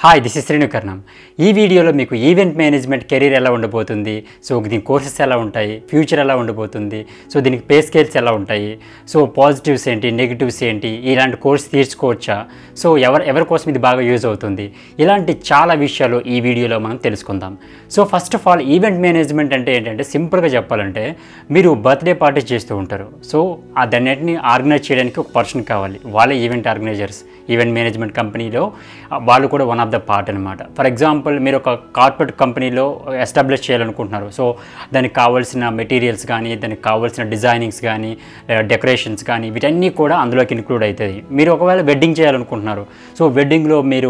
hi this is శ్రేణుకర్ణం ఈ వీడియోలో మీకు ఈవెంట్ మేనేజ్మెంట్ కెరీర్ ఎలా ఉండబోతుంది సో దీని కోర్సెస్ ఎలా ఉంటాయి ఫ్యూచర్ ఎలా ఉండబోతుంది సో దీనికి పే స్కేల్స్ ఎలా ఉంటాయి సో పాజిటివ్స్ ఏంటి నెగిటివ్స్ ఏంటి ఇలాంటి కోర్స్ తీర్చుకోవచ్చా సో ఎవరు ఎవరి కోసం ఇది బాగా యూజ్ అవుతుంది ఇలాంటి చాలా విషయాలు ఈ వీడియోలో మనం తెలుసుకుందాం so first of all event management అంటే ఏంటంటే సింపుల్గా చెప్పాలంటే మీరు బర్త్డే పార్టీ చేస్తూ ఉంటారు సో ఆ దాన్నిటిని ఆర్గనైజ్ చేయడానికి ఒక పర్సన్ కావాలి వాళ్ళే ఈవెంట్ ఆర్గనైజర్స్ ఈవెంట్ మేనేజ్మెంట్ కంపెనీలో ఆ, వాళ్ళు కూడా వన్ ఆఫ్ ద పార్ట్ అనమాట ఫర్ ఎగ్జాంపుల్ మీరు ఒక కార్పొరేట్ కంపెనీలో ఎస్టాబ్లిష్ చేయాలనుకుంటున్నారు సో దానికి కావాల్సిన మెటీరియల్స్ కానీ దానికి కావాల్సిన డిజైనింగ్స్ కానీ డెకరేషన్స్ కానీ వీటన్నీ కూడా అందులోకి ఇన్క్లూడ్ అవుతాయి మీరు ఒకవేళ వెడ్డింగ్ చేయాలనుకుంటున్నారు సో వెడ్డింగ్లో మీరు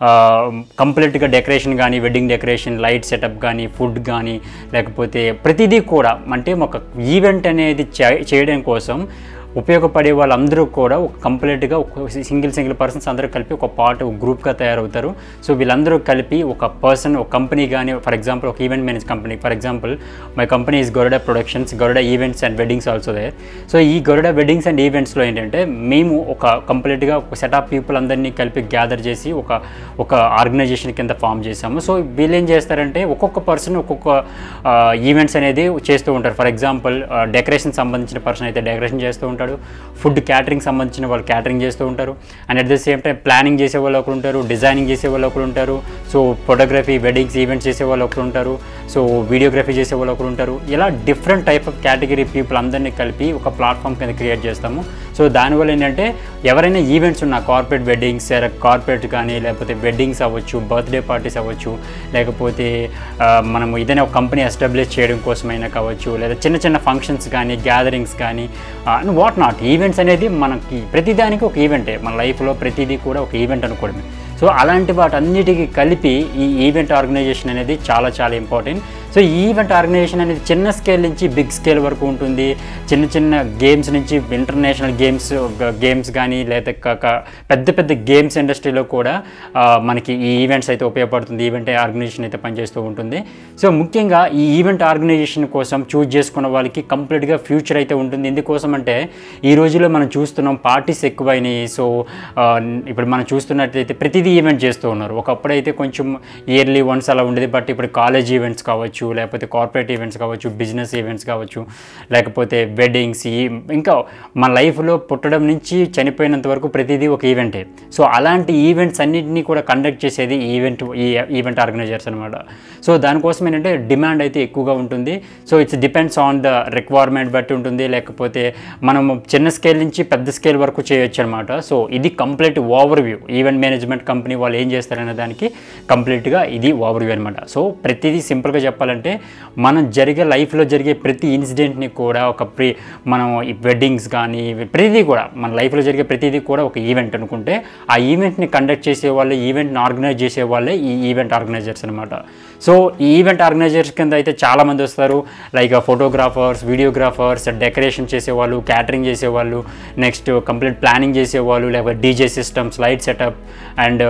కంప్లీట్గా డెకరేషన్ కానీ వెడ్డింగ్ డెకరేషన్ లైట్ సెటప్ కానీ ఫుడ్ కానీ లేకపోతే ప్రతిదీ కూడా అంటే ఒక ఈవెంట్ అనేది చే- చేయడం కోసం ఉపయోగపడే వాళ్ళందరూ కూడా ఒక కంప్లీట్గా ఒక సింగిల్ సింగిల్ పర్సన్స్ అందరూ కలిపి ఒక పార్ట్ ఒక గ్రూప్గా తయారవుతారు సో వీళ్ళందరూ కలిపి ఒక పర్సన్ ఒక కంపెనీ కానీ ఫర్ ఎగ్జాంపుల్ ఒక event manage company for example my company is Gorada productions Gorada events and weddings also they so ఈ గొరడా వెడ్డింగ్స్ అండ్ ఈవెంట్స్లో ఏంటంటే మేము ఒక కంప్లీట్గా ఒక సెట్ ఆఫ్ పీపుల్ అందరినీ కలిపి గ్యాదర్ చేసి ఒక ఒక ఆర్గనైజేషన్ కింద ఫామ్ చేసాము సో వీళ్ళు ఏం చేస్తారంటే ఒక్కొక్క పర్సన్ ఒక్కొక్క ఈవెంట్స్ అనేది చేస్తూ ఉంటారు ఫర్ ఎగ్జాంపుల్ డెకరేషన్ సంబంధించిన పర్సన్ అయితే డెకరేషన్ చేస్తూ ఉంటాడు ఫుడ్ క్యాటరింగ్ సంబంధించిన వాళ్ళు క్యాటరింగ్ చేస్తూ ఉంటారు and at the same time planning చేసే వాళ్ళు ఒకరు ఉంటారు డిజైనింగ్ చేసే వాళ్ళు ఒకరు ఉంటారు సో ఫోటోగ్రఫీ వెడ్డింగ్స్ ఈవెంట్స్ చేసే వాళ్ళు ఒకరు ఉంటారు సో వీడియోగ్రఫీ చేసే వాళ్ళు ఒకరు ఉంటారు ఇలా different type of category people అందరినీ కలిపి ఒక ప్లాట్ఫామ్ కింద క్రియేట్ చేస్తాము సో దానివల్ల ఏంటంటే ఎవరైనా ఈవెంట్స్ ఉన్న కార్పొరేట్ వెడ్డింగ్స్ కార్పొరేట్ కానీ లేకపోతే వెడ్డింగ్స్ అవ్వచ్చు బర్త్డే పార్టీస్ అవ్వచ్చు లేకపోతే ఆ, మనము ఏదైనా ఒక కంపెనీ ఎస్టాబ్లిష్ చేయడం కోసమైనా కావచ్చు లేదా చిన్న చిన్న ఫంక్షన్స్ కానీ గ్యాదరింగ్స్ కానీ వాట్ నాట్ ఈవెంట్స్ అనేది మనకి ప్రతిదానికి ఒక ఈవెంటే మన లైఫ్లో ప్రతిదీ కూడా ఒక ఈవెంట్ అనుకోవడమే సో అలాంటి వాటన్నిటికీ కలిపి ఈ ఈవెంట్ ఆర్గనైజేషన్ అనేది చాలా చాలా ఇంపార్టెంట్ సో ఈ ఈవెంట్ ఆర్గనైజేషన్ అనేది చిన్న స్కేల్ నుంచి బిగ్ స్కేల్ వరకు ఉంటుంది చిన్న చిన్న గేమ్స్ నుంచి ఇంటర్నేషనల్ గేమ్స్ గేమ్స్ కానీ లేదా క- క- పెద్ద పెద్ద గేమ్స్ ఇండస్ట్రీలో కూడా ఆ, మనకి ఈ ఈవెంట్స్ అయితే ఉపయోగపడుతుంది ఈవెంట్ ఆర్గనైజేషన్ అయితే పనిచేస్తూ ఉంటుంది సో ముఖ్యంగా ఈ ఈవెంట్ ఆర్గనైజేషన్ కోసం చూజ్ చేసుకున్న వాళ్ళకి కంప్లీట్గా ఫ్యూచర్ అయితే ఉంటుంది ఎందుకోసం అంటే ఈ రోజుల్లో మనం చూస్తున్నాం పార్టీస్ ఎక్కువైనాయి సో ఆ, ఇప్పుడు మనం చూస్తున్నట్లయితే ప్రతిదీ ఈవెంట్ చేస్తూ ఉన్నారు ఒకప్పుడు అయితే కొంచెం ఇయర్లీ వన్స్ అలా ఉండేది బట్ ఇప్పుడు కాలేజ్ ఈవెంట్స్ కావచ్చు లేకపోతే కార్పొరేట్ ఈవెంట్స్ కావచ్చు బిజినెస్ ఈవెంట్స్ కావచ్చు లేకపోతే వెడ్డింగ్స్ ఇంకా మన లైఫ్లో పుట్టడం నుంచి చనిపోయినంత వరకు ప్రతిదీ ఒక ఈవెంటే సో అలాంటి ఈవెంట్స్ అన్నింటినీ కూడా కండక్ట్ చేసేది ఈ ఈవెంట్ ఈ ఈవెంట్ ఆర్గనైజర్స్ అనమాట సో దానికోసం ఏంటంటే డిమాండ్ అయితే ఎక్కువగా ఉంటుంది so it's depends on the requirement బట్టి ఉంటుంది లేకపోతే మనం చిన్న స్కేల్ నుంచి పెద్ద స్కేల్ వరకు చేయొచ్చు అనమాట సో ఇది complete overview event management company వాళ్ళు ఏం చేస్తారనే దానికి కంప్లీట్గా ఇది ఓవర్ వ్యూ అనమాట సో ప్రతిదీ సింపుల్గా చెప్పాలంటే మనం జరిగే లైఫ్లో జరిగే ప్రతి ఇన్సిడెంట్ని కూడా ఒక ప్రీ మనం ఈ వెడ్డింగ్స్ కానీ ప్రతిదీ కూడా మన లైఫ్లో జరిగే ప్రతిదీ కూడా ఒక ఈవెంట్ అనుకుంటే ఆ ఈవెంట్ని కండక్ట్ చేసే వాళ్ళు ఈవెంట్ని ఆర్గనైజ్ చేసే వాళ్ళే ఈ ఈవెంట్ ఆర్గనైజర్స్ అనమాట సో ఈ ఈవెంట్ ఆర్గనైజర్స్ కింద అయితే చాలామంది వస్తారు లైక్ ఫోటోగ్రాఫర్స్ వీడియోగ్రాఫర్స్ డెకరేషన్ చేసేవాళ్ళు క్యాటరింగ్ చేసేవాళ్ళు నెక్స్ట్ కంప్లీట్ ప్లానింగ్ చేసేవాళ్ళు లేకపోతే DJ systems light setup and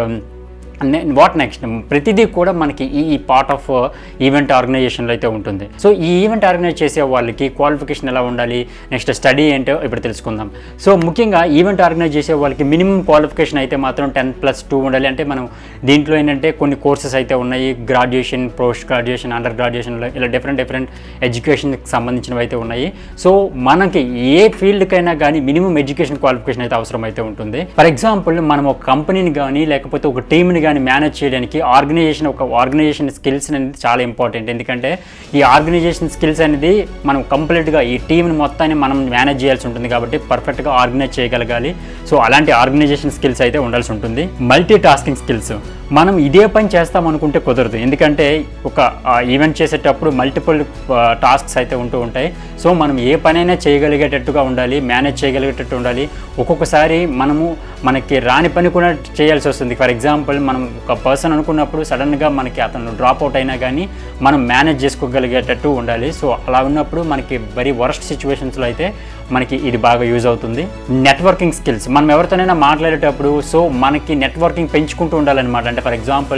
what next ప్రతిదీ కూడా మనకి ఈ ఈ పార్ట్ ఆఫ్ ఈవెంట్ ఆర్గనైజేషన్లో అయితే ఉంటుంది సో ఈ ఈవెంట్ ఆర్గనైజ్ చేసే వాళ్ళకి క్వాలిఫికేషన్ ఎలా ఉండాలి నెక్స్ట్ స్టడీ ఏంటో ఇప్పుడు తెలుసుకుందాం సో ముఖ్యంగా ఈవెంట్ ఆర్గనైజ్ చేసే వాళ్ళకి మినిమం క్వాలిఫికేషన్ అయితే మాత్రం టెన్ ప్లస్ టూ ఉండాలి అంటే మనం దీంట్లో ఏంటంటే కొన్ని కోర్సెస్ అయితే ఉన్నాయి graduation post graduation under graduation ఇలా డిఫరెంట్ డిఫరెంట్ ఎడ్యుకేషన్కి సంబంధించినవి అయితే ఉన్నాయి సో మనకి ఏ ఫీల్డ్కైనా కానీ మినిమం ఎడ్యుకేషన్ క్వాలిఫికేషన్ అయితే అవసరం అయితే ఉంటుంది ఫర్ ఎగ్జాంపుల్ మనం ఒక కంపెనీని కానీ లేకపోతే ఒక టీంని కానీ మేనేజ్ చేయడానికి ఆర్గనైజేషన్ ఒక ఆర్గనైజేషన్ స్కిల్స్ అనేది చాలా ఇంపార్టెంట్ ఎందుకంటే ఈ ఆర్గనైజేషన్ స్కిల్స్ అనేది మనం కంప్లీట్గా ఈ టీంని మొత్తాన్ని మనం మేనేజ్ చేయాల్సి ఉంటుంది కాబట్టి పర్ఫెక్ట్గా ఆర్గనైజ్ చేయగలగాలి సో అలాంటి ఆర్గనైజేషన్ స్కిల్స్ అయితే ఉండాల్సి ఉంటుంది మల్టీ టాస్కింగ్ స్కిల్స్ మనం ఇదే పని చేస్తాం అనుకుంటే కుదరదు ఎందుకంటే ఒక ఈవెంట్ చేసేటప్పుడు మల్టిపుల్ టాస్క్స్ అయితే ఉంటూ ఉంటాయి సో మనం ఏ పనైనా చేయగలిగేటట్టుగా ఉండాలి మేనేజ్ చేయగలిగేటట్టు ఉండాలి ఒక్కొక్కసారి మనము మనకి రాని పని కూడా చేయాల్సి వస్తుంది ఫర్ ఎగ్జాంపుల్ మనం ఒక పర్సన్ అనుకున్నప్పుడు సడన్గా మనకి అతను డ్రాప్ అవుట్ అయినా కానీ మనం మేనేజ్ చేసుకోగలిగేటట్టు ఉండాలి సో అలా ఉన్నప్పుడు మనకి వెరీ వరస్ట్ సిచ్యువేషన్స్లో అయితే మనకి ఇది బాగా యూజ్ అవుతుంది నెట్వర్కింగ్ స్కిల్స్ మనం ఎవరితోనైనా మాట్లాడేటప్పుడు సో మనకి నెట్వర్కింగ్ పెంచుకుంటూ ఉండాలన్నమాట అంటే ఫర్ ఎగ్జాంపుల్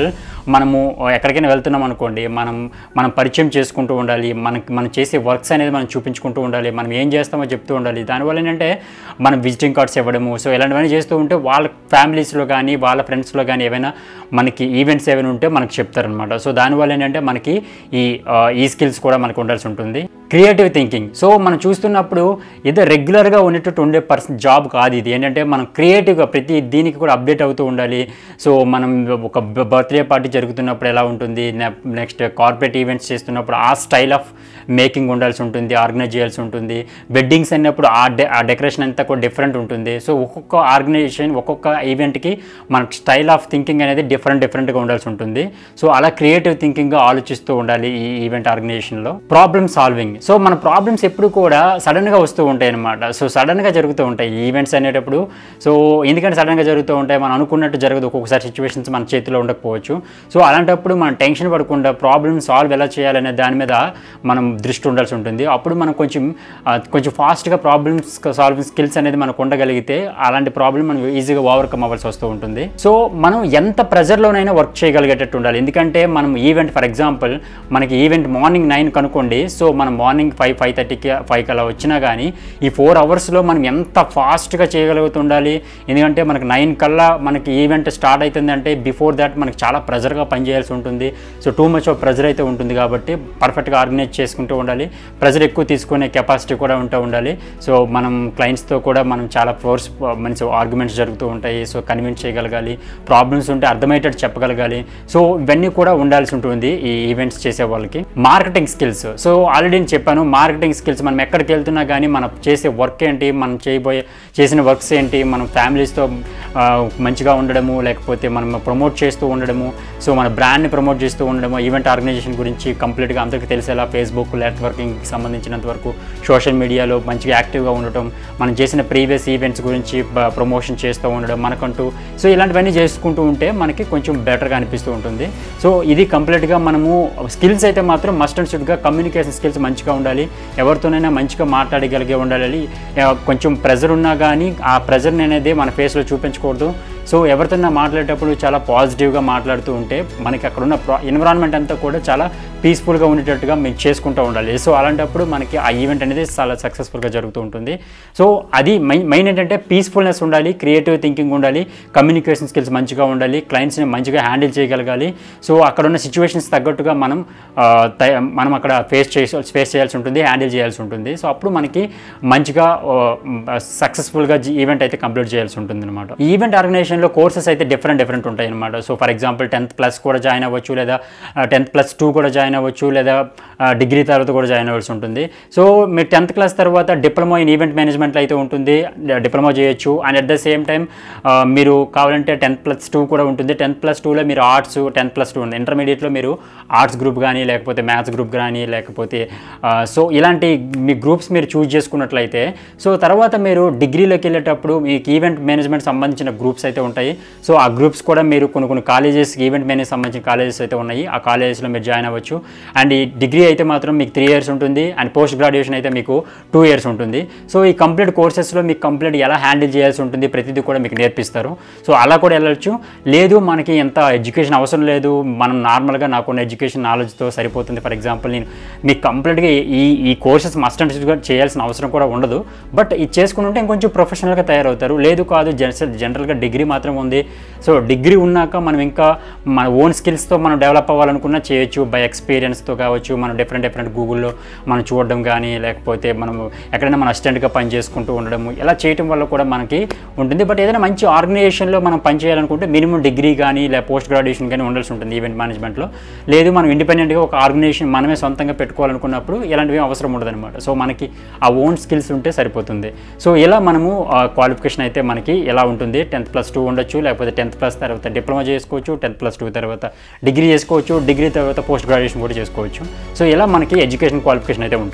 మనము ఎక్కడికైనా వెళ్తున్నాం అనుకోండి మనం మనం పరిచయం చేసుకుంటూ ఉండాలి మనకి మనం చేసే వర్క్స్ అనేది మనం చూపించుకుంటూ ఉండాలి మనం ఏం చేస్తామో చెప్తూ ఉండాలి దానివల్ల ఏంటంటే మనం విజిటింగ్ కార్డ్స్ ఇవ్వడము సో ఇలాంటివన్నీ చేస్తూ ఉంటే వాళ్ళ ఫ్యామిలీస్లో కానీ వాళ్ళ ఫ్రెండ్స్లో కానీ ఏవైనా మనకి ఈవెంట్స్ ఏమైనా ఉంటే మనకు చెప్తారనమాట సో దానివల్ల ఏంటంటే మనకి ఈ ఆ, ఈ స్కిల్స్ కూడా మనకు ఉండాల్సి ఉంటుంది క్రియేటివ్ థింకింగ్ సో మనం చూస్తున్నప్పుడు ఏదో రెగ్యులర్గా ఉండేటట్టు ఉండే పర్సన్ జాబ్ కాదు ఇది ఏంటంటే మనం క్రియేటివ్గా ప్రతి దీనికి కూడా అప్డేట్ అవుతూ ఉండాలి సో మనం ఒక బర్త్డే పార్టీ జరుగుతున్నప్పుడు ఎలా ఉంటుంది నెక్స్ట్ కార్పొరేట్ ఈవెంట్స్ చేస్తున్నప్పుడు ఆ స్టైల్ ఆఫ్ మేకింగ్ ఉండాల్సి ఉంటుంది ఆర్గనైజ్ చేయాల్సి ఉంటుంది వెడ్డింగ్స్ అన్నప్పుడు ఆ డె ఆ డెకరేషన్ అంతా కూడా డిఫరెంట్ ఉంటుంది సో ఒక్కొక్క ఆర్గనైజేషన్ ఒక్కొక్క ఈవెంట్కి మన స్టైల్ ఆఫ్ థింకింగ్ అనేది డిఫరెంట్ డిఫరెంట్గా ఉండాల్సి ఉంటుంది సో అలా క్రియేటివ్ థింకింగ్గా ఆలోచిస్తూ ఉండాలి ఈ ఈవెంట్ ఆర్గనైజేషన్లో ప్రాబ్లమ్ సాల్వింగ్ సో మన ప్రాబ్లమ్స్ ఎప్పుడు కూడా సడన్గా వస్తూ ఉంటాయి అనమాట సో సడన్గా జరుగుతూ ఉంటాయి ఈ ఈవెంట్స్ అనేటప్పుడు సో ఎందుకంటే సడన్గా జరుగుతూ ఉంటాయి మనం అనుకున్నట్టు జరగదు ఒక్కొక్కసారి సిచ్యువేషన్స్ మన చేతిలో ఉండకపోవచ్చు సో అలాంటప్పుడు మనం టెన్షన్ పడకుండా ప్రాబ్లమ్ సాల్వ్ ఎలా చేయాలనే దాని మీద మనం దృష్టి ఉండాల్సి ఉంటుంది అప్పుడు మనం కొంచెం ఆ, కొంచెం ఫాస్ట్గా ప్రాబ్లమ్స్ సాల్వింగ్ స్కిల్స్ అనేది మనకు ఉండగలిగితే అలాంటి ప్రాబ్లమ్ మనం ఈజీగా ఓవర్కమ్ అవ్వాల్సి వస్తూ ఉంటుంది సో మనం ఎంత ప్రెజర్లోనైనా వర్క్ చేయగలిగేటట్టు ఉండాలి ఎందుకంటే మనం ఈవెంట్ ఫర్ ఎగ్జాంపుల్ మనకి ఈవెంట్ మార్నింగ్ నైన్ కనుకోండి సో మనం మార్నింగ్ ఫైవ్ ఫైవ్ థర్టీకి ఫైవ్కి అలా వచ్చినా కానీ ఈ ఫోర్ అవర్స్లో మనం ఎంత ఫాస్ట్గా చేయగలుగుతుండాలి ఎందుకంటే మనకి నైన్ కల్లా మనకి ఈవెంట్ స్టార్ట్ అవుతుందంటే బిఫోర్ దాట్ మనకి చాలా ప్రెజర్గా పనిచేయాల్సి ఉంటుంది so too much of pressure అయితే ఉంటుంది కాబట్టి పర్ఫెక్ట్గా ఆర్గనైజ్ చేసుకుంటూ ఉండాలి ప్రెజర్ ఎక్కువ తీసుకునే కెపాసిటీ కూడా ఉంటూ ఉండాలి సో మనం క్లయింట్స్తో కూడా మనం చాలా ఫోర్స్ మంచి ఆర్గ్యుమెంట్స్ జరుగుతూ ఉంటాయి సో కన్విన్స్ చేయగలగాలి ప్రాబ్లమ్స్ ఉంటే అర్థమయ్యేటట్టు చెప్పగలగాలి సో ఇవన్నీ కూడా ఉండాల్సి ఉంటుంది ఈ ఈవెంట్స్ చేసే వాళ్ళకి మార్కెటింగ్ స్కిల్స్ సో ఆల్రెడీ నేను చెప్పాను మార్కెటింగ్ స్కిల్స్ మనం ఎక్కడికి వెళ్తున్నా కానీ మనం చేసే వర్క్ ఏంటి మనం చేయబోయే చేసిన వర్క్స్ ఏంటి మనం ఫ్యామిలీస్తో మంచిగా ఉండడము లేకపోతే మనం ప్రమోట్ చేస్తూ ఉండడము సో మన బ్రాండ్ని ప్రమోట్ చేస్తూ ఉండడము ఈవెంట్ ఆర్గనైజేషన్ గురించి కంప్లీట్గా అందరికీ తెలిసేలా ఫేస్బుక్ నెట్వర్కింగ్కి సంబంధించినంత వరకు సోషల్ మీడియాలో మంచిగా యాక్టివ్గా ఉండటం మనం చేసిన ప్రీవియస్ ఈవెంట్స్ గురించి ప్రమోషన్ చేస్తూ ఉండడం మనకంటూ సో ఇలాంటివన్నీ చేసుకుంటూ ఉంటే మనకి కొంచెం బెటర్గా అనిపిస్తూ ఉంటుంది సో ఇది కంప్లీట్గా మనము స్కిల్స్ అయితే మాత్రం మస్ట్ అండ్ షుడ్గా కమ్యూనికేషన్ స్కిల్స్ మంచిగా ఉండాలి ఎవరితోనైనా మంచిగా మాట్లాడగలిగే ఉండాలి ఆ, కొంచెం ప్రెజర్ ఉన్నా కానీ ఆ ప్రెజర్ని అనేది మన ఫేస్లో చూపించకూడదు సో ఎవరితోనైనా మాట్లాడేటప్పుడు చాలా పాజిటివ్గా మాట్లాడుతూ ఉంటే మనకి అక్కడ ఉన్న ఎన్విరాన్మెంట్ అంతా కూడా చాలా పీస్ఫుల్గా ఉండేటట్టుగా మీరు చేసుకుంటూ ఉండాలి సో అలాంటప్పుడు మనకి ఆ ఈవెంట్ అనేది చాలా సక్సెస్ఫుల్గా జరుగుతూ ఉంటుంది సో అది మెయిన్ మెయిన్ ఏంటంటే పీస్ఫుల్నెస్ ఉండాలి క్రియేటివ్ థింకింగ్ ఉండాలి కమ్యూనికేషన్ స్కిల్స్ మంచిగా ఉండాలి క్లయింట్స్ని మంచిగా హ్యాండిల్ చేయగలగాలి సో అక్కడ ఉన్న సిచ్యువేషన్స్ తగ్గట్టుగా మనం ఆ, తయ- మనం అక్కడ ఫేస్ చేసి ఫేస్ చేయాల్సి ఉంటుంది హ్యాండిల్ చేయాల్సి ఉంటుంది సో అప్పుడు మనకి మంచిగా సక్సెస్ఫుల్గా ఈవెంట్ అయితే కంప్లీట్ చేయాల్సి ఉంటుంది అనమాట ఈ ఈవెంట్ ఆర్గనైజేషన్లో కోర్సెస్ అయితే డిఫరెంట్ డిఫరెంట్ ఉంటాయి అనమాట so for example tenth plus కూడా జాయిన్ అవ్వచ్చు లేదా టెన్త్ ప్లస్ టూ కూడా జాయిన్ అవ్వచ్చు లేదా డిగ్రీ తర్వాత కూడా జాయిన్ అవ్వాల్సి ఉంటుంది సో మీరు టెన్త్ క్లాస్ తర్వాత డిప్లొమా ఇన్ ఈవెంట్ మేనేజ్మెంట్లో అయితే ఉంటుంది డిప్లొమా చేయొచ్చు and at the same time మీరు కావాలంటే టెన్త్ ప్లస్ టూ కూడా ఉంటుంది టెన్త్ ప్లస్ టూలో మీరు ఆర్ట్స్ టెన్త్ ప్లస్ టూ ఉంది ఇంటర్మీడియట్లో మీరు ఆర్ట్స్ గ్రూప్ కానీ లేకపోతే మ్యాథ్స్ గ్రూప్ కానీ లేకపోతే సో ఇలాంటి మీ గ్రూప్స్ మీరు చూస్ చేసుకున్నట్లయితే సో తర్వాత మీరు డిగ్రీలోకి వెళ్ళేటప్పుడు మీకు ఈవెంట్ మేనేజ్మెంట్ సంబంధించిన గ్రూప్స్ అయితే ఉంటాయి సో ఆ గ్రూప్స్ కూడా మీరు కొన్ని కొన్ని కాలేజెస్ ఈవెంట్ మేనేజ్ సంబంధించిన కాలేజెస్ అయితే ఉన్నాయి ఆ కాలేజెస్లో మీరు జాయిన్ అవ్వచ్చు అండ్ ఈ డిగ్రీ అయితే మాత్రం మీకు త్రీ ఇయర్స్ ఉంటుంది అండ్ పోస్ట్ గ్రాడ్యుయేషన్ అయితే మీకు టూ ఇయర్స్ ఉంటుంది సో ఈ కంప్లీట్ కోర్సెస్లో మీకు కంప్లీట్ ఎలా హ్యాండిల్ చేయాల్సి ఉంటుంది ప్రతిదీ కూడా మీకు నేర్పిస్తారు సో అలా కూడా వెళ్ళొచ్చు లేదు మనకి ఎంత ఎడ్యుకేషన్ అవసరం లేదు మనం నార్మల్గా నాకున్న ఎడ్యుకేషన్ నాలెడ్జ్తో సరిపోతుంది ఫర్ ఎగ్జాంపుల్ నేను మీకు కంప్లీట్గా ఈ ఈ కోర్సెస్ మస్ట్ అండ్ షుడ్గా చేయాల్సిన అవసరం కూడా ఉండదు బట్ ఇది చేసుకుని ఉంటే ఇంకొంచెం ప్రొఫెషనల్గా తయారవుతారు లేదు కాదు జనరల్ జనరల్గా డిగ్రీ మాత్రం ఉంది సో డిగ్రీ ఉన్నాక మనం ఇంకా మన ఓన్ స్కిల్స్తో మనం డెవలప్ అవ్వాలనుకున్నా చేయొచ్చు బై ఎక్స్పీరియన్స్తో కావచ్చు మనం డిఫరెంట్ డిఫరెంట్ గూగుల్లో మనం చూడడం కానీ లేకపోతే మనం ఎక్కడైనా మన అసిస్టెంట్గా పని చేసుకుంటూ ఉండడము ఇలా చేయటం వల్ల కూడా మనకి ఉంటుంది బట్ ఏదైనా మంచి ఆర్గనైజేషన్లో మనం పని చేయాలనుకుంటే మినిమం డిగ్రీ కానీ లేదా పోస్ట్ గ్రాడ్యుయేషన్ కానీ ఉండాల్సి ఉంటుంది ఈవెంట్ మేనేజ్మెంట్లో లేదు మనం ఇండిపెండెంట్గా ఒక ఆర్గనైజేషన్ మనమే సొంతంగా పెట్టుకోవాలనుకున్నప్పుడు ఇలాంటివి అవసరం ఉండదన్నమాట సో మనకి ఆ ఓన్ స్కిల్స్ ఉంటే సరిపోతుంది సో ఇలా మనము క్వాలిఫికేషన్ అయితే మనకి ఎలా ఉంటుంది టెన్త్ ప్లస్ టూ ఉండొచ్చు లేకపోతే టెన్త్ ప్లస్ తర్వాత డిప్లొమా చేసుకోవచ్చు టెన్త్ ప్లస్ టూ తర్వాత డిగ్రీ చేసుకోవచ్చు డిగ్రీ తర్వాత పోస్ట్ గ్రాడ్యుయేషన్ కూడా చేసుకోవచ్చు సో ఇలా మనకి ఎడ్యుకేషన్ క్వాలిఫికేషన్ అయితే ఉంటుంది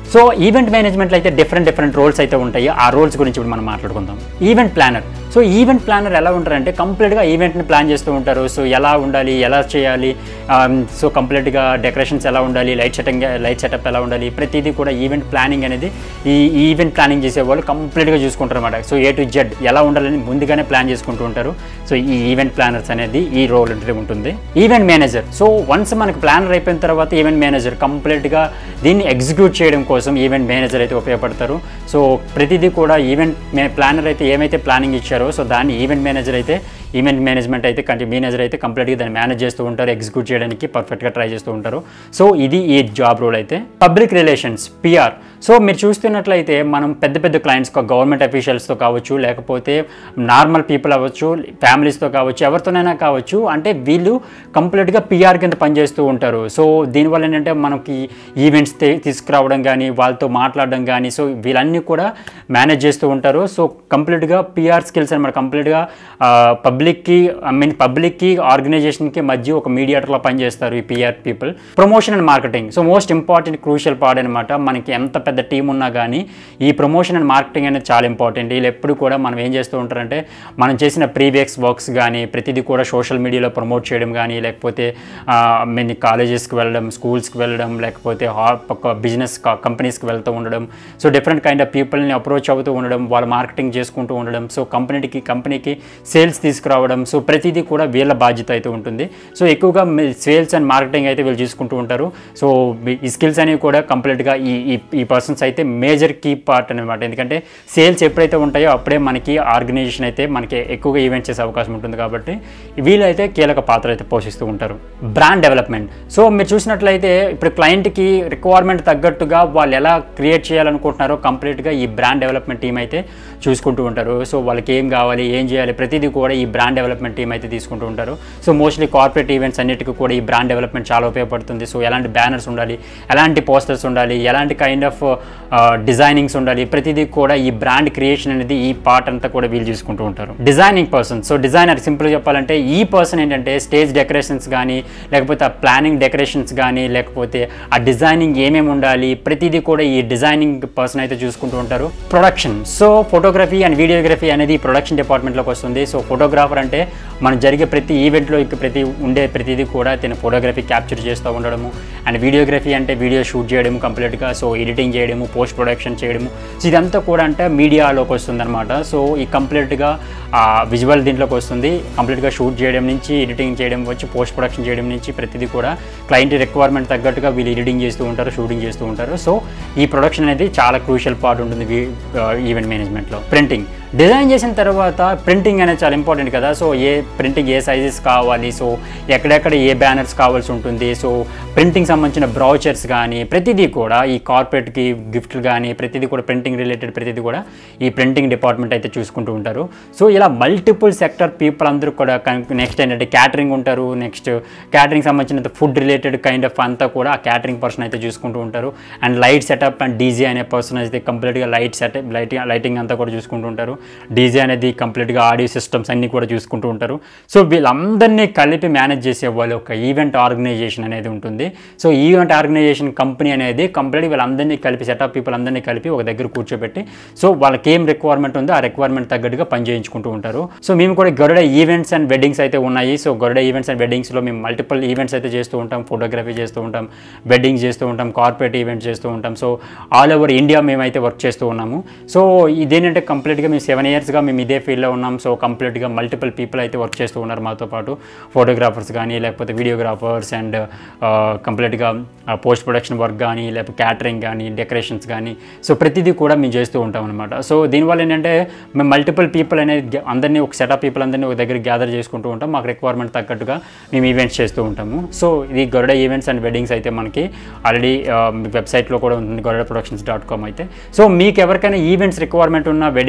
సో ఈవెంట్ మేనేజ్మెంట్లో అయితే డిఫరెంట్ డిఫరెంట్ రోల్స్ అయితే ఉంటాయి ఆ రోల్స్ గురించి ఇప్పుడు మనం మాట్లాడుకుందాం event planner so event planner ఎలా ఉంటారంటే కంప్లీట్గా ఈవెంట్ని ప్లాన్ చేస్తూ ఉంటారు సో ఎలా ఉండాలి ఎలా చేయాలి సో కంప్లీట్గా డెకరేషన్స్ ఎలా ఉండాలి లైట్ సెటింగ్ లైట్ సెటప్ ఎలా ఉండాలి ప్రతిదీ కూడా ఈవెంట్ ప్లానింగ్ అనేది ఈ ఈవెంట్ ప్లానింగ్ చేసే వాళ్ళు కంప్లీట్గా చూసుకుంటారు అనమాట సో ఏ టు జెడ్ ఎలా ఉండాలని ముందుగానే ప్లాన్ చేసుకుంటూ ఉంటారు సో ఈ ఈవెంట్ ప్లానర్స్ అనేది ఈ రోల్ అంటే ఉంటుంది ఈవెంట్ మేనేజర్ సో వన్స్ మనకు ప్లానర్ అయిపోయిన తర్వాత ఈవెంట్ మేనేజర్ కంప్లీట్గా దీన్ని ఎగ్జిక్యూట్ చేయడం కోసం ఈవెంట్ మేనేజర్ అయితే ఉపయోగపడతారు సో ప్రతిదీ కూడా ఈవెంట్ మే ప్లానర్ అయితే ఏమైతే ప్లానింగ్ ఇచ్చారో సో దాన్ని ఈవెంట్ మేనేజర్ అయితే ఈవెంట్ మేనేజ్మెంట్ అయితే కంటి మేనేజర్ అయితే కంప్లీట్గా దాన్ని మేనేజ్ చేస్తూ ఉంటారు ఎగ్జిక్యూట్ చేయడానికి పర్ఫెక్ట్గా ట్రై చేస్తూ ఉంటారు సో ఇది ఈ జాబ్ రోల్ అయితే పబ్లిక్ రిలేషన్స్ పిఆర్ సో మీరు చూస్తున్నట్లయితే మనం పెద్ద పెద్ద క్లయింట్స్ గవర్నమెంట్ అఫీషియల్స్తో కావచ్చు లేకపోతే నార్మల్ పీపుల్ అవ్వచ్చు ఫ్యామిలీస్తో కావచ్చు ఎవరితోనైనా కావచ్చు అంటే వీళ్ళు కంప్లీట్గా పిఆర్ కింద పనిచేస్తూ ఉంటారు సో దీనివల్ల ఏంటంటే మనకి ఈవెంట్స్ తీసుకురావడం కానీ వాళ్ళతో మాట్లాడడం కానీ సో వీళ్ళన్నీ కూడా మేనేజ్ చేస్తూ ఉంటారు సో కంప్లీట్గా పిఆర్ స్కిల్స్ అనమాట కంప్లీట్గా పబ్లిక్కి ఐ మీన్ పబ్లిక్కి ఆర్గనైజేషన్కి మధ్య ఒక మీడియేటర్లో పనిచేస్తారు ఈ PR people promotion and marketing so most important crucial part అనమాట మనకి ఎంత పెద్ద టీం ఉన్నా కానీ ఈ ప్రమోషన్ అండ్ మార్కెటింగ్ అనేది చాలా ఇంపార్టెంట్ వీళ్ళు ఎప్పుడు కూడా మనం ఏం చేస్తూ ఉంటారంటే మనం చేసిన ప్రీవియస్ వర్క్స్ కానీ ప్రతిదీ కూడా సోషల్ మీడియాలో ప్రమోట్ చేయడం కానీ లేకపోతే మీన్ కాలేజెస్కి వెళ్ళడం స్కూల్స్కి వెళ్ళడం లేకపోతే బిజినెస్ కంపెనీస్కి వెళ్తూ ఉండడం సో డిఫరెంట్ కైండ్ ఆఫ్ పీపుల్ని అప్రోచ్ అవుతూ ఉండడం వాళ్ళు మార్కెటింగ్ చేసుకుంటూ ఉండడం సో కంపెనీకి కంపెనీకి సేల్స్ తీసుకురావడం సో ప్రతిదీ కూడా వీళ్ళ బాధ్యత అయితే ఉంటుంది సో ఎక్కువగా సేల్స్ అండ్ మార్కెటింగ్ అయితే వీళ్ళు చూసుకుంటూ ఉంటారు సో ఈ స్కిల్స్ అనేవి కూడా కంప్లీట్గా ఈ ఈ- ఈ పర్సన్స్ అయితే మేజర్ కీ పార్ట్ అనమాట ఎందుకంటే సేల్స్ ఎప్పుడైతే ఉంటాయో అప్పుడే మనకి ఆర్గనైజేషన్ అయితే మనకి ఎక్కువగా ఈవెంట్ చేసే అవకాశం ఉంటుంది కాబట్టి వీళ్ళైతే కీలక పాత్ర అయితే పోషిస్తూ ఉంటారు బ్రాండ్ డెవలప్మెంట్ సో మీరు చూసినట్లయితే ఇప్పుడు క్లయింట్కి రిక్వైర్మెంట్ తగ్గట్టుగా వాళ్ళు ఎలా క్రియేట్ చేయాలనుకుంటున్నారో కంప్లీట్గా ఈ బ్రాండ్ డెవలప్మెంట్ టీం అయితే చూసుకుంటూ ఉంటారు సో వాళ్ళకి ఏం కావాలి ఏం చేయాలి ప్రతిదీ కూడా ఈ బ్రాండ్ డెవలప్మెంట్ టీం అయితే తీసుకుంటూ ఉంటారు సో మోస్ట్లీ కార్పొరేట్ ఈవెంట్స్ అన్నిటికీ కూడా ఈ బ్రాండ్ డెవలప్మెంట్ చాలా ఉపయోగపడుతుంది సో ఎలాంటి బ్యానర్స్ ఉండాలి ఎలాంటి పోస్టర్స్ ఉండాలి ఎలాంటి కైండ్ ఆఫ్ డిజైనింగ్స్ ఉండాలి ప్రతిదీ కూడా ఈ బ్రాండ్ క్రియేషన్ అనేది ఈ పార్ట్ అంతా కూడా వీళ్ళు చూసుకుంటూ ఉంటారు designing person so designer simple చెప్పాలంటే ఈ పర్సన్ ఏంటంటే స్టేజ్ డెకరేషన్స్ కానీ లేకపోతే ఆ ప్లానింగ్ డెకరేషన్స్ కానీ లేకపోతే ఆ డిజైనింగ్ ఏమేమి ఉండాలి ప్రతిదీ కూడా ఈ డిజైనింగ్ పర్సన్ అయితే చూసుకుంటూ ఉంటారు production so photography and videography అనేది ప్రొడక్షన్ డిపార్ట్మెంట్లోకి వస్తుంది సో ఫోటోగ్రాఫర్ అంటే మనం జరిగే ప్రతి ఈవెంట్లో ఇక ప్రతి ఉండే ప్రతిదీ కూడా తిన ఫోటోగ్రఫీ క్యాప్చర్ చేస్తూ ఉండడము అండ్ వీడియోగ్రఫీ అంటే వీడియో షూట్ చేయడము కంప్లీట్గా సో ఎడిటింగ్ చేయడము పోస్ట్ ప్రొడక్షన్ చేయడము సో ఇదంతా కూడా అంటే మీడియాలోకి వస్తుంది అనమాట సో ఈ కంప్లీట్గా విజువల్ దీంట్లోకి వస్తుంది కంప్లీట్గా షూట్ చేయడం నుంచి ఎడిటింగ్ చేయడం వచ్చి పోస్ట్ ప్రొడక్షన్ చేయడం నుంచి ప్రతిదీ కూడా క్లయింట్ రిక్వైర్మెంట్ తగ్గట్టుగా వీళ్ళు ఎడిటింగ్ చేస్తూ ఉంటారు షూటింగ్ చేస్తూ ఉంటారు సో ఈ ప్రొడక్షన్ అనేది చాలా క్రూషియల్ పార్ట్ ఉంటుంది ఈవెంట్ మేనేజ్మెంట్లో ప్రింటింగ్ డిజైన్ చేసిన తర్వాత ప్రింటింగ్ అనేది చాలా ఇంపార్టెంట్ కదా సో ఏ ప్రింటింగ్ ఏ సైజెస్ కావాలి సో ఎక్కడెక్కడ ఏ బ్యానర్స్ కావాల్సి ఉంటుంది సో ప్రింటింగ్ సంబంధించిన బ్రౌచర్స్ కానీ ప్రతిదీ కూడా ఈ కార్పొరేట్కి గిఫ్ట్లు కానీ ప్రతిదీ కూడా ప్రింటింగ్ రిలేటెడ్ ప్రతిదీ కూడా ఈ ప్రింటింగ్ డిపార్ట్మెంట్ అయితే చూసుకుంటూ ఉంటారు సో ఇలా మల్టిపుల్ సెక్టర్ పీపుల్ అందరూ కూడా నెక్స్ట్ ఏంటంటే క్యాటరింగ్ ఉంటారు నెక్స్ట్ క్యాటరింగ్ సంబంధించిన ఫుడ్ రిలేటెడ్ కైండ్ ఆఫ్ అంతా కూడా ఆ క్యాటరింగ్ పర్సన్ అయితే చూసుకుంటూ ఉంటారు and light setup and DJ అనే పర్సన్ అయితే కంప్లీట్గా లైట్ సెటప్ లైటింగ్ లైటింగ్ అంతా కూడా చూసుకుంటూ ఉంటారు డీజే అనేది కంప్లీట్గా ఆడియో సిస్టమ్స్ అన్నీ కూడా చూసుకుంటూ ఉంటారు సో వీళ్ళందరినీ కలిపి మేనేజ్ చేసే వాళ్ళు ఒక ఈవెంట్ ఆర్గనైజేషన్ అనేది ఉంటుంది సో ఈవెంట్ ఆర్గనైజేషన్ కంపెనీ అనేది కంప్లీట్గా వీళ్ళందరినీ కలిపి సెటప్ పీపుల్ అందరినీ కలిపి ఒక దగ్గర కూర్చోబెట్టి సో వాళ్ళకి ఏం రిక్వైర్మెంట్ ఉందో ఆ రిక్వైర్మెంట్ తగ్గట్టుగా పని చేయించుకుంటూ ఉంటారు సో మేము కూడా గరుడ ఈవెంట్స్ అండ్ వెడ్డింగ్స్ అయితే ఉన్నాయి సో గరుడ ఈవెంట్స్ అండ్ వెడ్డింగ్స్లో మేము మల్టిపుల్ ఈవెంట్స్ అయితే చేస్తూ ఉంటాం ఫోటోగ్రఫీ చేస్తూ ఉంటాం వెడ్డింగ్స్ చేస్తూ ఉంటాం కార్పొరేట్ ఈవెంట్స్ చేస్తూ ఉంటాం సో ఆల్ ఓవర్ ఇండియా మేమైతే వర్క్ చేస్తూ ఉన్నాము సో ఇదేంటంటే కంప్లీట్గా మేము సెవెన్ ఇయర్స్గా మేము ఇదే ఫీల్డ్లో ఉన్నాం సో కంప్లీట్గా మల్టిపుల్ పీపుల్ అయితే వర్క్ చేస్తూ ఉన్నారు మాతో పాటు ఫోటోగ్రాఫర్స్ కానీ లేకపోతే వీడియోగ్రాఫర్స్ అండ్ కంప్లీట్గా పోస్ట్ ప్రొడక్షన్ వర్క్ కానీ లేకపోతే క్యాటరింగ్ కానీ డెకరేషన్స్ కానీ సో ప్రతిదీ కూడా మేము చేస్తూ ఉంటాం అనమాట సో దీనివల్ల ఏంటంటే మేము మల్టిపుల్ పీపుల్ అనేది గ్యా- అందరినీ ఒక సెటప్ పీపుల్ అందరినీ ఒక దగ్గర గ్యాదర్ చేసుకుంటూ ఉంటాం మాకు రిక్వైర్మెంట్ తగ్గట్టుగా మేము ఈవెంట్స్ చేస్తూ ఉంటాము సో ఇది గరుడ ఈవెంట్స్ అండ్ వెడ్డింగ్స్ అయితే మనకి ఆల్రెడీ వెబ్సైట్లో కూడా ఉంటుంది గరుడ ప్రొడక్షన్స్ డాట్ కామ్ అయితే సో మీకు ఎవరికైనా ఈవెంట్స్ రిక్వైర్మెంట్ ఉన్న వెడ్డింగ్స్ ఏమైనా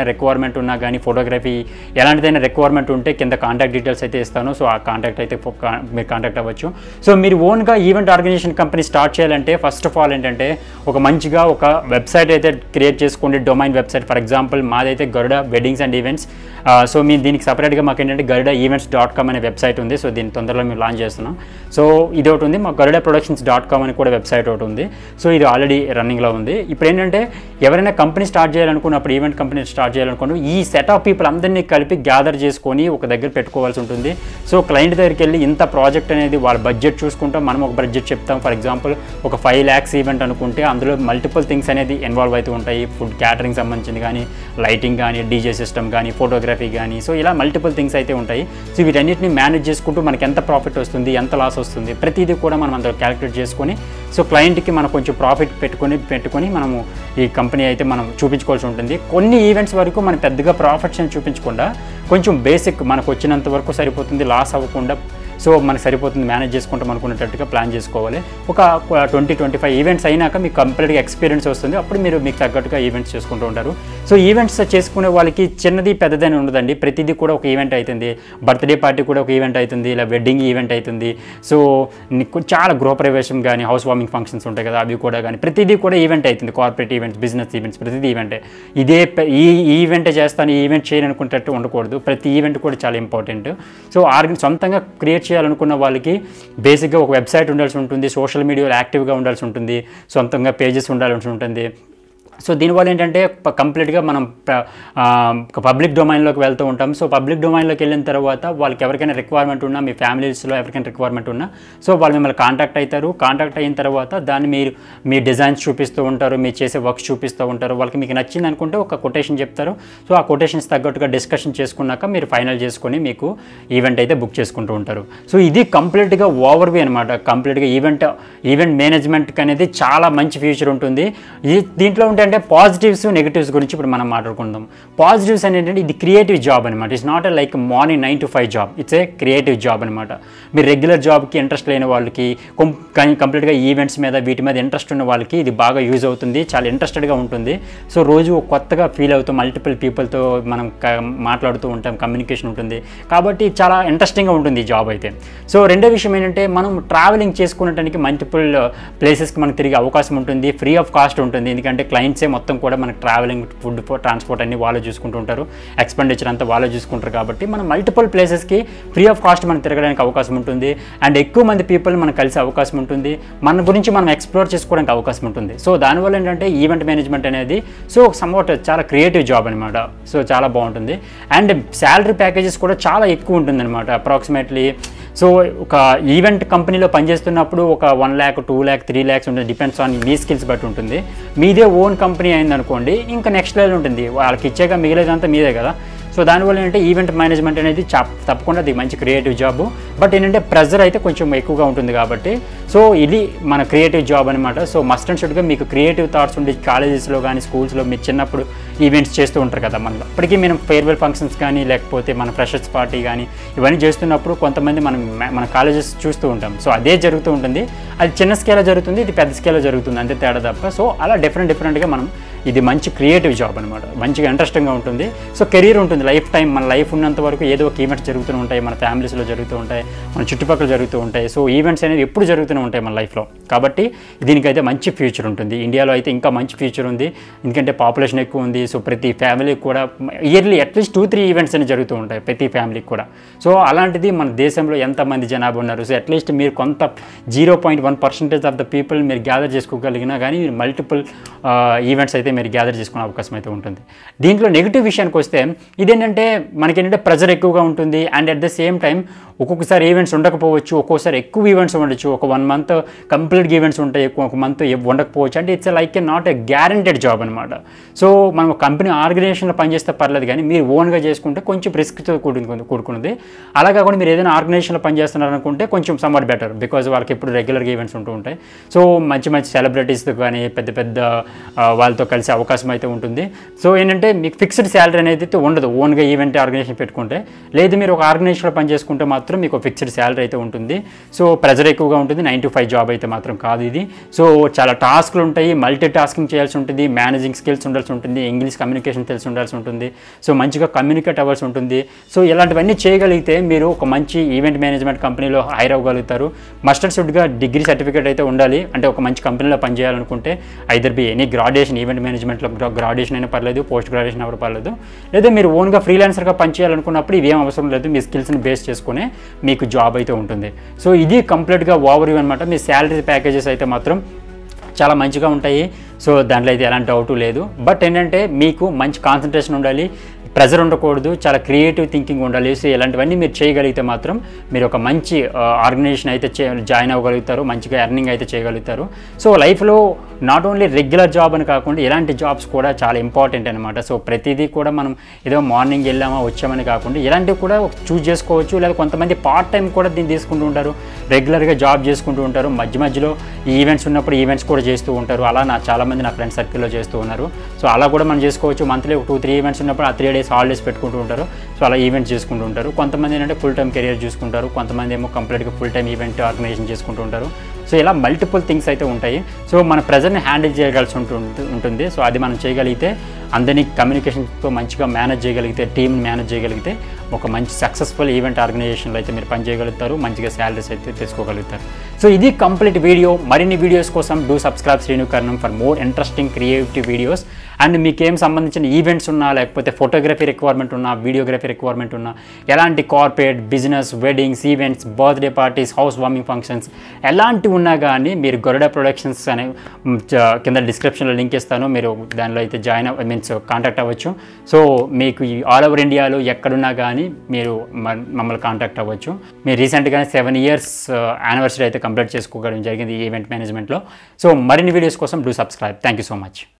రిక్వైర్మెంట్ ఉన్నా కానీ ఫోటోగ్రఫీ ఎలాంటిదైనా రిక్వైర్మెంట్ ఉంటే కింద కాంటాక్ట్ డీటెయిల్స్ అయితే ఇస్తాను సో ఆ కాంటాక్ట్ అయితే ఫో- కా- మీరు కాంటాక్ట్ అవ్వచ్చు సో మీరు ఓన్గా ఈవెంట్ ఆర్గనైజేషన్ కంపెనీ స్టార్ట్ చేయాలంటే ఫస్ట్ ఆఫ్ ఆల్ ఏంటంటే ఒక మంచిగా ఒక వెబ్సైట్ అయితే క్రియేట్ చేసుకోండి డొమైన్ వెబ్సైట్ ఫర్ ఎగ్జాంపుల్ మాదైతే Garuda weddings and events so మీ దీనికి సపరేట్గా మాకు ఏంటంటే గరుడ ఈవెంట్స్ డాట్ కామ్ అనే వెబ్సైట్ ఉంది సో దీన్ని తొందరలో మేము లాంచ్ చేస్తున్నాం సో ఇది ఒకటి ఉంది మా గరుడ ప్రొడక్షన్స్ డాట్ కామ్ అని కూడా వెబ్సైట్ ఒకటి ఉంది సో ఇది ఆల్రెడీ రన్నింగ్లో ఉంది ఇప్పుడు ఏంటంటే ఎవరైనా కంపెనీ స్టార్ట్ చేయాలనుకున్నప్పుడు ఈవెంట్ కంపెనీ స్టార్ట్ చేయాలనుకున్న ఈ సెట్ ఆఫ్ పీపుల్ అందరినీ కలిపి గ్యాదర్ చేసుకొని ఒక దగ్గర పెట్టుకోవాల్సి ఉంటుంది సో క్లయింట్ దగ్గరికి వెళ్ళి ఇంత ప్రాజెక్ట్ అనేది వాళ్ళ బడ్జెట్ చూసుకుంటాం మనం ఒక బడ్జెట్ చెప్తాం ఫర్ ఎగ్జాంపుల్ ఒక ఫైవ్ ల్యాక్స్ ఈవెంట్ అనుకుంటే అందులో మల్టిపుల్ థింగ్స్ అనేది ఇన్వాల్వ్ అవుతూ ఉంటాయి ఫుడ్ క్యాటరింగ్ సంబంధించింది కానీ లైటింగ్ కానీ డీజే సిస్టమ్ కానీ ఫోటోగ్రఫీ కానీ సో ఇలా మల్టిపుల్ థింగ్స్ అయితే ఉంటాయి సో వీటన్నిటిని మేనేజ్ చేసుకుంటూ మనకి ఎంత ప్రాఫిట్ వస్తుంది ఎంత లాస్ వస్తుంది ప్రతిదీ కూడా మనం అందులో క్యాలిక్యులేట్ చేసుకొని సో క్లయింట్కి మనం కొంచెం ప్రాఫిట్ పెట్టుకొని పెట్టుకొని మనము ఈ కంపెనీ అయితే మనం చూపించుకోవాల్సి ఉంటుంది కొన్ని ఈవెంట్స్ వరకు మనం పెద్దగా ప్రాఫిట్స్ అని చూపించకుండా కొంచెం బేసిక్ మనకు వచ్చినంత వరకు సరిపోతుంది లాస్ అవ్వకుండా సో మనకు సరిపోతుంది మేనేజ్ చేసుకుంటాం అనుకునేటట్టుగా ప్లాన్ చేసుకోవాలి ఒక ట్వంటీ ట్వంటీ ఫైవ్ ఈవెంట్స్ అయినాక మీకు కంప్లీట్గా ఎక్స్పీరియన్స్ వస్తుంది అప్పుడు మీరు మీకు తగ్గట్టుగా ఈవెంట్స్ చేసుకుంటూ ఉంటారు సో ఈవెంట్స్ చేసుకునే వాళ్ళకి చిన్నది పెద్దదని ఉండదండి ప్రతిదీ కూడా ఒక ఈవెంట్ అవుతుంది బర్త్డే పార్టీ కూడా ఒక ఈవెంట్ అవుతుంది ఇలా వెడ్డింగ్ ఈవెంట్ అవుతుంది సో నీకు చాలా గృహప్రవేశం కానీ హౌస్ వార్మింగ్ ఫంక్షన్స్ ఉంటాయి కదా అవి కూడా కానీ ప్రతిదీ కూడా ఈవెంట్ అవుతుంది కార్పొరేట్ ఈవెంట్స్ బిజినెస్ ఈవెంట్స్ ప్రతిదీ ఈవెంటే ఇదే పె- ఈ ఈ ఈవెంటే చేస్తాను ఈ ఈవెంట్ చేయనుకునేటట్టు ఉండకూడదు ప్రతి ఈవెంట్ కూడా చాలా ఇంపార్టెంట్ సో ఆర్గన్ సొంతంగా క్రియేట్ చేయాలనుకున్న వాళ్ళకి బేసిక్గా ఒక వెబ్సైట్ ఉండాల్సి ఉంటుంది సోషల్ మీడియాలో యాక్టివ్గా ఉండాల్సి ఉంటుంది సొంతంగా పేజెస్ ఉండాల్సి ఉంటుంది సో దీనివల్ల ఏంటంటే ప- కంప్లీట్గా మనం ప- ఆ, ఒక పబ్లిక్ డొమైన్లోకి వెళ్తూ ఉంటాం సో పబ్లిక్ డొమైన్లోకి వెళ్ళిన తర్వాత వాళ్ళకి ఎవరికైనా రిక్వైర్మెంట్ ఉన్నా మీ ఫ్యామిలీస్లో ఎవరికైనా రిక్వైర్మెంట్ ఉన్నా సో వాళ్ళు మిమ్మల్ని కాంటాక్ట్ అవుతారు కాంటాక్ట్ అయిన తర్వాత దాన్ని మీరు మీ డిజైన్స్ చూపిస్తూ ఉంటారు మీరు చేసే వర్క్స్ చూపిస్తూ ఉంటారు వాళ్ళకి మీకు నచ్చింది అనుకుంటే ఒక కొటేషన్ చెప్తారు సో ఆ కొటేషన్స్ తగ్గట్టుగా డిస్కషన్ చేసుకున్నాక మీరు ఫైనల్ చేసుకొని మీకు ఈవెంట్ అయితే బుక్ చేసుకుంటూ ఉంటారు సో ఇది కంప్లీట్గా ఓవర్వ్యూ అనమాట కంప్లీట్గా ఈవెంట్ ఈవెంట్ మేనేజ్మెంట్కి అనేది చాలా మంచి ఫ్యూచర్ ఉంటుంది ఈ దీంట్లో ఉంటే అంటే పాజిటివ్స్ నెగిటివ్స్ గురించి ఇప్పుడు మనం మాట్లాడుకుందాం పాజిటివ్స్ అని ఏంటంటే ఇది క్రియేటివ్ జాబ్ అనమాట it's not like morning nine to five job it's a creative job అనమాట మీరు రెగ్యులర్ జాబ్కి ఇంట్రెస్ట్ లేని వాళ్ళకి కొం- కానీ కంప్లీట్గా ఈవెంట్స్ మీద వీటి మీద ఇంట్రెస్ట్ ఉన్న వాళ్ళకి ఇది బాగా యూజ్ అవుతుంది చాలా ఇంట్రెస్టెడ్గా ఉంటుంది సో రోజు కొత్తగా ఫీల్ అవుతూ మల్టిపుల్ పీపుల్తో మనం క- మాట్లాడుతూ ఉంటాం కమ్యూనికేషన్ ఉంటుంది కాబట్టి చాలా ఇంట్రెస్టింగ్గా ఉంటుంది ఈ జాబ్ అయితే సో రెండో విషయం ఏంటంటే మనం ట్రావెలింగ్ చేసుకునేటానికి మల్టిపుల్ ప్లేసెస్కి మనకు తిరిగే అవకాశం ఉంటుంది ఫ్రీ ఆఫ్ కాస్ట్ ఉంటుంది ఎందుకంటే క్లయింట్సే మొత్తం కూడా మనకి ట్రావెలింగ్ ఫుడ్ ట్రాన్స్పోర్ట్ అన్ని వాళ్ళే చూసుకుంటూ ఉంటారు ఎక్స్పెండిచర్ అంతా వాళ్ళే చూసుకుంటారు కాబట్టి మనం మల్టిపుల్ ప్లేసెస్కి ఫ్రీ ఆఫ్ కాస్ట్ మనం తిరగడానికి అవకాశం ఉంటుంది అండ్ ఎక్కువ మంది పీపుల్ మనకు కలిసే అవకాశం ఉంటుంది మన గురించి మనం ఎక్స్ప్లోర్ చేసుకోవడానికి అవకాశం ఉంటుంది సో దానివల్ల ఏంటంటే ఈవెంట్ మేనేజ్మెంట్ అనేది సో సమ్వాట్ చాలా క్రియేటివ్ జాబ్ అనమాట సో చాలా బాగుంటుంది అండ్ శాలరీ ప్యాకేజెస్ కూడా చాలా ఎక్కువ ఉంటుంది అనమాట అప్రాక్సిమేట్లీ సో ఒక ఈవెంట్ కంపెనీలో పనిచేస్తున్నప్పుడు ఒక one lakh two lakh three lakhs ఉంటుంది డిపెండ్స్ ఆన్ మీ స్కిల్స్ బట్టి ఉంటుంది మీదే ఓన్ కంపెనీ అయిందనుకోండి ఇంకా నెక్స్ట్ లెవెల్ ఉంటుంది వాళ్ళకి ఇచ్చాక మిగిలేదంతా మీదే కదా సో దానివల్ల ఏంటంటే ఈవెంట్ మేనేజ్మెంట్ అనేది చా తప్పకుండా అది మంచి క్రియేటివ్ జాబ్ బట్ ఏంటంటే ప్రెజర్ అయితే కొంచెం ఎక్కువగా ఉంటుంది కాబట్టి సో ఇది మన క్రియేటివ్ జాబ్ అనమాట సో మస్ట్ అండ్ షుడ్గా మీకు క్రియేటివ్ థాట్స్ ఉండి కాలేజెస్లో కానీ స్కూల్స్లో మీరు చిన్నప్పుడు ఈవెంట్స్ చేస్తూ ఉంటారు కదా మనలో అప్పటికీ మనం ఫేర్వెల్ ఫంక్షన్స్ కానీ లేకపోతే మన ఫ్రెషర్స్ పార్టీ కానీ ఇవన్నీ చేస్తున్నప్పుడు కొంతమంది మనం మ- మన కాలేజెస్ చూస్తూ ఉంటాం సో అదే జరుగుతూ ఉంటుంది అది చిన్న స్కేల్లో జరుగుతుంది ఇది పెద్ద స్కేల్లో జరుగుతుంది అంతే తేడా తప్ప సో అలా డిఫరెంట్ డిఫరెంట్గా మనం ఇది మంచి క్రియేటివ్ జాబ్ అనమాట మంచిగా ఇంట్రెస్టింగ్గా ఉంటుంది సో కెరీర్ ఉంటుంది లైఫ్ టైం మన లైఫ్ ఉన్నంత వరకు ఏదో ఒక ఈవెంట్స్ జరుగుతూ ఉంటాయి మన ఫ్యామిలీస్లో జరుగుతూ ఉంటాయి మన చుట్టుపక్కల జరుగుతూ ఉంటాయి సో ఈవెంట్స్ అనేవి ఎప్పుడు జరుగుతూనే ఉంటాయి మన లైఫ్లో కాబట్టి దీనికైతే మంచి ఫ్యూచర్ ఉంటుంది ఇండియాలో అయితే ఇంకా మంచి ఫ్యూచర్ ఉంది ఎందుకంటే పాపులేషన్ ఎక్కువ ఉంది సో ప్రతి ఫ్యామిలీకి కూడా yearly at least two three events అనేవి జరుగుతూ ఉంటాయి ప్రతి ఫ్యామిలీకి కూడా సో అలాంటిది మన దేశంలో ఎంతమంది జనాభా ఉన్నారు సో అట్లీస్ట్ మీరు కొంత zero point one percentage of the people మీరు గ్యాదర్ చేసుకోగలిగినా కానీ మీరు మల్టిపుల్ ఈవెంట్స్ అయితే మీరు గ్యాదర్ చేసుకునే అవకాశం అయితే ఉంటుంది దీంట్లో నెగిటివ్ విషయానికి వస్తే ఇదేంటంటే మనకేంటంటే ప్రెజర్ ఎక్కువగా ఉంటుంది and at the same time ఒక్కొక్కసారి ఈవెంట్స్ ఉండకపోవచ్చు ఒక్కోసారి ఎక్కువ ఈవెంట్స్ ఉండొచ్చు ఒక వన్ మంత్ కంప్లీట్గా ఈవెంట్స్ ఉంటాయి ఎక్కువ ఒక మంత్ ఉండకపోవచ్చు అంటే it's like a not a guaranteed job అనమాట సో మనం కంపెనీ ఆర్గనైజేషన్లో పనిచేస్తే పర్లేదు కానీ మీరు ఓన్గా చేసుకుంటే కొంచెం రిస్క్తో కూడుకుని కూడుకున్నది అలా కాకుండా మీరు ఏదైనా ఆర్గనైజేషన్లో పనిచేస్తున్నారు అనుకుంటే కొంచెం సమ్వాట్ బెటర్ బికాజ్ వాళ్ళకి ఎప్పుడు రెగ్యులర్గా ఈవెంట్స్ ఉంటూ ఉంటాయి సో మంచి మంచి సెలబ్రిటీస్తో కానీ పెద్ద పెద్ద ఆ, వాళ్ళతో కలిసి కలిసే అవకాశం అయితే ఉంటుంది సో ఏంటంటే మీకు ఫిక్స్డ్ శాలరీ అనేది అయితే ఉండదు ఓన్గా ఈవెంట్ ఆర్గనైజేషన్ పెట్టుకుంటే లేదు మీరు ఒక ఆర్గనైజేషన్లో పనిచేసుకుంటే మాత్రం మీకు ఫిక్స్డ్ శాలరీ అయితే ఉంటుంది సో ప్రెజర్ ఎక్కువగా ఉంటుంది నైన్ టు ఫైవ్ జాబ్ అయితే మాత్రం కాదు ఇది సో చాలా టాస్క్లు ఉంటాయి మల్టీ టాస్కింగ్ చేయాల్సి ఉంటుంది మేనేజింగ్ స్కిల్స్ ఉండాల్సి ఉంటుంది ఇంగ్లీష్ కమ్యూనికేషన్ తెలిసి ఉండాల్సి ఉంటుంది సో మంచిగా కమ్యూనికేట్ అవ్వాల్సి ఉంటుంది సో ఇలాంటివన్నీ చేయగలిగితే మీరు ఒక మంచి ఈవెంట్ మేనేజ్మెంట్ కంపెనీలో హైర్ అవ్వగలుగుతారు మస్టర్డ్ షుడ్గా డిగ్రీ సర్టిఫికేట్ అయితే ఉండాలి అంటే ఒక మంచి కంపెనీలో పనిచేయాలనుకుంటే either be any graduation event మేనేజ్మెంట్లో గ్రాడ్యుయేషన్ అయినా పర్లేదు పోస్ట్ గ్రాడ్యుయేషన్ ఎవరు పర్లేదు లేదా మీరు ఓన్గా ఫ్రీలాన్సర్గా పనిచేయాలనుకున్నప్పుడు ఇవేం అవసరం లేదు మీ స్కిల్స్ని బేస్ చేసుకునే మీకు జాబ్ అయితే ఉంటుంది సో ఇది కంప్లీట్గా ఓవర్ అనమాట మీ శాలరీ ప్యాకేజెస్ అయితే మాత్రం చాలా మంచిగా ఉంటాయి సో దాంట్లో అయితే ఎలాంటి డౌట్ లేదు బట్ ఏంటంటే మీకు మంచి కాన్సన్ట్రేషన్ ఉండాలి ప్రెజర్ ఉండకూడదు చాలా క్రియేటివ్ థింకింగ్ ఉండాలి సో ఇలాంటివన్నీ మీరు చేయగలిగితే మాత్రం మీరు ఒక మంచి ఆర్గనైజేషన్ అయితే చే జాయిన్ అవ్వగలుగుతారు మంచిగా ఎర్నింగ్ అయితే చేయగలుగుతారు సో లైఫ్లో నాట్ ఓన్లీ రెగ్యులర్ జాబ్ అని కాకుండా ఇలాంటి జాబ్స్ కూడా చాలా ఇంపార్టెంట్ అనమాట సో ప్రతిదీ కూడా మనం ఏదో మార్నింగ్ వెళ్ళామా వచ్చామని కాకుండా ఇలాంటివి కూడా చూస్ చేసుకోవచ్చు లేదా కొంతమంది పార్ట్ టైం కూడా దీన్ని తీసుకుంటూ ఉంటారు రెగ్యులర్గా జాబ్ చేసుకుంటూ ఉంటారు మధ్య మధ్యలో ఈ ఈవెంట్స్ ఉన్నప్పుడు ఈవెంట్స్ కూడా చేస్తూ ఉంటారు అలా నా చాలామంది నా ఫ్రెండ్స్ సర్కిల్లో చేస్తూ ఉన్నారు సో అలా కూడా మనం చేసుకోవచ్చు మంత్లీ ఒక టూ త్రీ ఈవెంట్స్ ఉన్నప్పుడు ఆ త్రీ డేస్ హాలిడేస్ పెట్టుకుంటూ ఉంటారు సో అలా ఈవెంట్స్ చేసుకుంటూ ఉంటారు కొంతమంది ఏంటంటే ఫుల్ టైం కెరియర్ చూసుకుంటారు కొంతమంది ఏమో కంప్లీట్గా ఫుల్ టైం ఈవెంట్ ఆర్గనైజేషన్ చేసుకుంటూ ఉంటారు సో ఇలా మల్టిపుల్ థింగ్స్ అయితే ఉంటాయి సో మన ప్రెజర్ని హ్యాండిల్ చేయగలిసి ఉంటుంది ఉంటుంది సో అది మనం చేయగలిగితే అందరినీ కమ్యూనికేషన్తో మంచిగా మేనేజ్ చేయగలిగితే టీంని మేనేజ్ చేయగలిగితే ఒక మంచి సక్సెస్ఫుల్ ఈవెంట్ ఆర్గనైజేషన్లో అయితే మీరు పని చేయగలుగుతారు మంచిగా శాలరీస్ అయితే తెచ్చుకోగలుగుతారు సో ఇది కంప్లీట్ వీడియో మరిన్ని వీడియోస్ కోసం do subscribe Srinukaranam for more interesting creative videos and మీకేం సంబంధించిన ఈవెంట్స్ ఉన్నా లేకపోతే ఫోటోగ్రఫీ రిక్వైర్మెంట్ ఉన్నా వీడియోగ్రఫీ రిక్వైర్మెంట్ ఉన్నా ఎలాంటి corporate business weddings events birthday parties house warming functions ఎలాంటివి ఉన్నా కానీ మీరు గొరడా ప్రొడక్షన్స్ అనే మ్, చ- కింద డిస్క్రిప్షన్లో లింక్ ఇస్తాను మీరు దానిలో అయితే జాయిన్ అవ్వ మీన్స్ కాంటాక్ట్ అవ్వచ్చు సో మీకు ఈ ఆల్ ఓవర్ ఇండియాలో ఎక్కడున్నా కానీ మీరు మ- మమ్మల్ని కాంటాక్ట్ అవ్వచ్చు మీరు రీసెంట్గానే సెవెన్ ఇయర్స్ యానివర్సరీ అయితే కంప్లీట్ చేసుకోవడం జరిగింది ఈ ఈవెంట్ మేనేజ్మెంట్లో సో మరిన్ని వీడియోస్ కోసం do subscribe thank you so much